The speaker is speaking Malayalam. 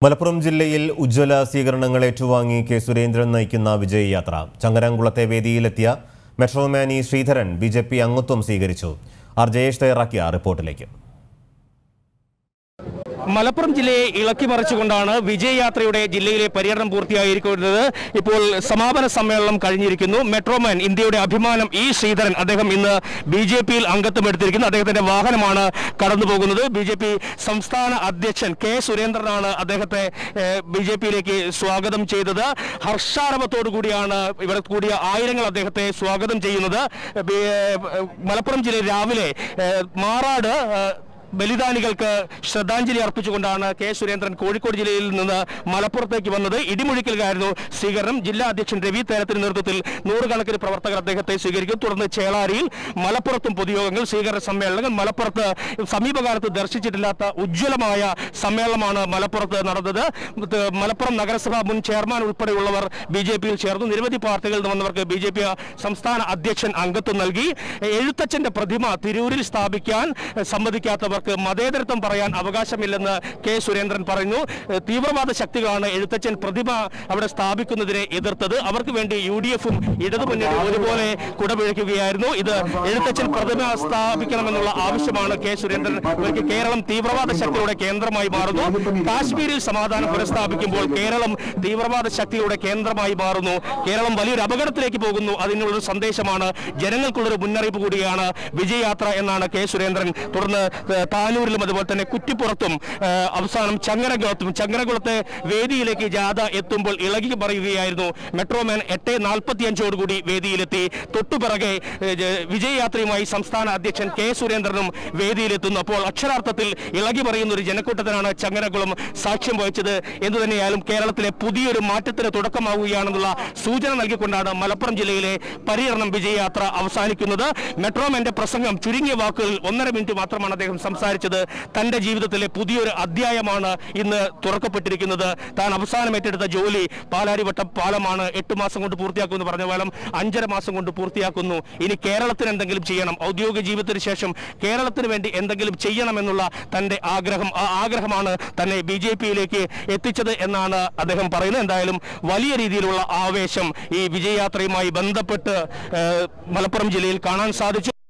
മലപ്പുറം ജില്ലയിൽ ഉജ്ജ്വല സ്വീകരണങ്ങൾ ഏറ്റുവാങ്ങി കെ സുരേന്ദ്രൻ നയിക്കുന്ന വിജയ് യാത്ര ചങ്ങരംകുളത്തെ വേദിയിലെത്തിയ മെട്രോമാനി ശ്രീധരൻ ബി ജെ പി അംഗത്വം സ്വീകരിച്ചു ആർ ജയേഷ് തയ്യാറാക്കിയ റിപ്പോർട്ടിലേക്ക് മലപ്പുറം ജില്ലയെ ഇളക്കി മറിച്ചുകൊണ്ടാണ് വിജയയാത്രയുടെ ജില്ലയിലെ പര്യടനം പൂർത്തിയായിരിക്കുന്നത് ഇപ്പോൾ സമാപന സമ്മേളനം കഴിഞ്ഞിരിക്കുന്നു മെട്രോമാൻ ഇന്ത്യയുടെ അഭിമാനം ഇ ശ്രീധരൻ അദ്ദേഹം ഇന്ന് ബി ജെ പിയിൽ അംഗത്വം എടുത്തിരിക്കുന്നു അദ്ദേഹത്തിന്റെ വാഹനമാണ് കടന്നു പോകുന്നത് ബി ജെ പി സംസ്ഥാന അധ്യക്ഷൻ കെ സുരേന്ദ്രനാണ് അദ്ദേഹത്തെ ബി ജെ പിയിലേക്ക് സ്വാഗതം ചെയ്തത് ഹർഷാരവത്തോടു കൂടിയാണ് ഇവിടെ കൂടിയ ആയിരങ്ങൾ അദ്ദേഹത്തെ സ്വാഗതം ചെയ്യുന്നത് ബി- ഏഹ് മലപ്പുറം ജില്ലയിൽ രാവിലെ ഏഹ് മാറാട് ഏഹ് ബലിദാനികൾക്ക് ശ്രദ്ധാഞ്ജലി അർപ്പിച്ചുകൊണ്ടാണ് കെ സുരേന്ദ്രൻ കോഴിക്കോട് ജില്ലയിൽ നിന്ന് മലപ്പുറത്തേക്ക് വന്നത് ഇടിമുഴിക്കലായിരുന്നു സ്വീകരണം ജില്ലാ അധ്യക്ഷൻ രവി തേലത്തിന്റെ നേതൃത്വത്തിൽ നൂറുകണക്കിന് പ്രവർത്തകർ അദ്ദേഹത്തെ സ്വീകരിക്കും തുടർന്ന് ചേളാരിയിൽ മലപ്പുറത്തും പൊതുയോഗങ്ങൾ സ്വീകരണ സമ്മേളനങ്ങൾ മലപ്പുറത്ത് സമീപകാലത്ത് ദർശിച്ചിട്ടില്ലാത്ത ഉജ്ജ്വലമായ സമ്മേളനമാണ് മലപ്പുറത്ത് നടന്നത് ഇത് മലപ്പുറം നഗരസഭ മുൻ ചെയർമാൻ ഉൾപ്പെടെയുള്ളവർ ബി ജെ പിയിൽ ചേർന്നു നിരവധി പാർട്ടികളിൽ നിന്ന് വന്നവർക്ക് ബി ജെ പി സംസ്ഥാന അധ്യക്ഷൻ അംഗത്വം നൽകി എഴുത്തച്ഛന്റെ പ്രതിമ തിരൂരിൽ സ്ഥാപിക്കാൻ എഹ്, സമ്മതിക്കാത്തവർക്ക് മതേതരത്വം പറയാൻ അവകാശമില്ലെന്ന് കെ സുരേന്ദ്രൻ പറഞ്ഞു എഹ്, തീവ്രവാദ ശക്തികളാണ് എഴുത്തച്ഛൻ പ്രതിമ അവിടെ സ്ഥാപിക്കുന്നതിനെ എതിർത്തത് അവർക്ക് വേണ്ടി യു ഡി എഫും ഇടതുമുന്നണിയും ഒരുപോലെ കുടപിഴയ്ക്കുകയായിരുന്നു ഇത് എഴുത്തച്ഛൻ പ്രതിമ സ്ഥാപിക്കണമെന്നുള്ള ആവശ്യമാണ് കെ സുരേന്ദ്രൻ ഇവർക്ക് കേരളം തീവ്രവാദ ശക്തിയുടെ കേന്ദ്രമായി മാറുന്നു കാശ്മീരിൽ സമാധാനം പുനഃസ്ഥാപിക്കുമ്പോൾ കേരളം തീവ്രവാദ ശക്തിയുടെ കേന്ദ്രമായി മാറുന്നു കേരളം വലിയൊരു അപകടത്തിലേക്ക് പോകുന്നു അതിനുള്ളൊരു സന്ദേശമാണ് ജനങ്ങൾക്കുള്ളൊരു മുന്നറിയിപ്പ് കൂടിയാണ് വിജയയാത്ര എന്നാണ് കെ സുരേന്ദ്രൻ തുടർന്ന് ഏഹ്, താനൂരിലും അതുപോലെ തന്നെ കുറ്റിപ്പുറത്തും ഏഹ്, അവസാനം ചങ്ങരകുളത്തും ചങ്ങരകുളത്തെ വേദിയിലേക്ക് ജാഥ എത്തുമ്പോൾ ഇളകി പറയുകയായിരുന്നു മെട്രോമാൻ എട്ട് നാൽപ്പത്തിയഞ്ചോടുകൂടി വേദിയിലെത്തി തൊട്ടുപിറകെ ഏഹ്, ജ- വിജയയാത്രയുമായി സംസ്ഥാന അധ്യക്ഷൻ കെ സുരേന്ദ്രനും വേദിയിലെത്തുന്നു അപ്പോൾ അക്ഷരാർത്ഥത്തിൽ ഇളകി പറയുന്ന ഒരു ജനക്കൂട്ടത്തിനാണ് ചങ്ങരകുളം സാക്ഷ്യം വഹിച്ചത് എന്ന് തന്നെയായാലും കേരളത്തിലെ പുതിയൊരു മാറ്റത്തിന് തുടക്കമാവുകയാണെന്നുള്ള സൂചന നൽകിക്കൊണ്ടാണ് മലപ്പുറം ജില്ലയിലെ പര്യടനം വിജയയാത്ര അവസാനിക്കുന്നത് മെട്രോമാന്റെ പ്രസംഗം ചുരുങ്ങിയ വാക്കുകളിൽ ഒന്നര മിനിറ്റ് മാത്രമാണ് അദ്ദേഹം സംസാരിച്ചത് തന്റെ ജീവിതത്തിലെ പുതിയൊരു അധ്യായമാണ് ഇന്ന് തുറക്കപ്പെട്ടിരിക്കുന്നത് താൻ അവസാനം ഏറ്റെടുത്ത ജോലി പാലാരിവട്ടം പാലമാണ് എട്ട് മാസം കൊണ്ട് പൂർത്തിയാക്കുമെന്ന് പറഞ്ഞ കാലം അഞ്ചര മാസം കൊണ്ട് പൂർത്തിയാക്കുന്നു ഇനി കേരളത്തിന് എന്തെങ്കിലും ചെയ്യണം ഔദ്യോഗിക ജീവിതത്തിന് ശേഷം കേരളത്തിന് വേണ്ടി എന്തെങ്കിലും ചെയ്യണമെന്നുള്ള തന്റെ ആഗ്രഹം ആ ആഗ്രഹമാണ് തന്നെ ബി ജെ പിയിലേക്ക് എത്തിച്ചത് എന്നാണ് അദ്ദേഹം പറയുന്നത് എന്തായാലും വലിയ രീതിയിലുള്ള ആവേശം ഈ വിജയയാത്രയുമായി ബന്ധപ്പെട്ട് ഏഹ്, മലപ്പുറം ജില്ലയിൽ കാണാൻ സാധിച്ചു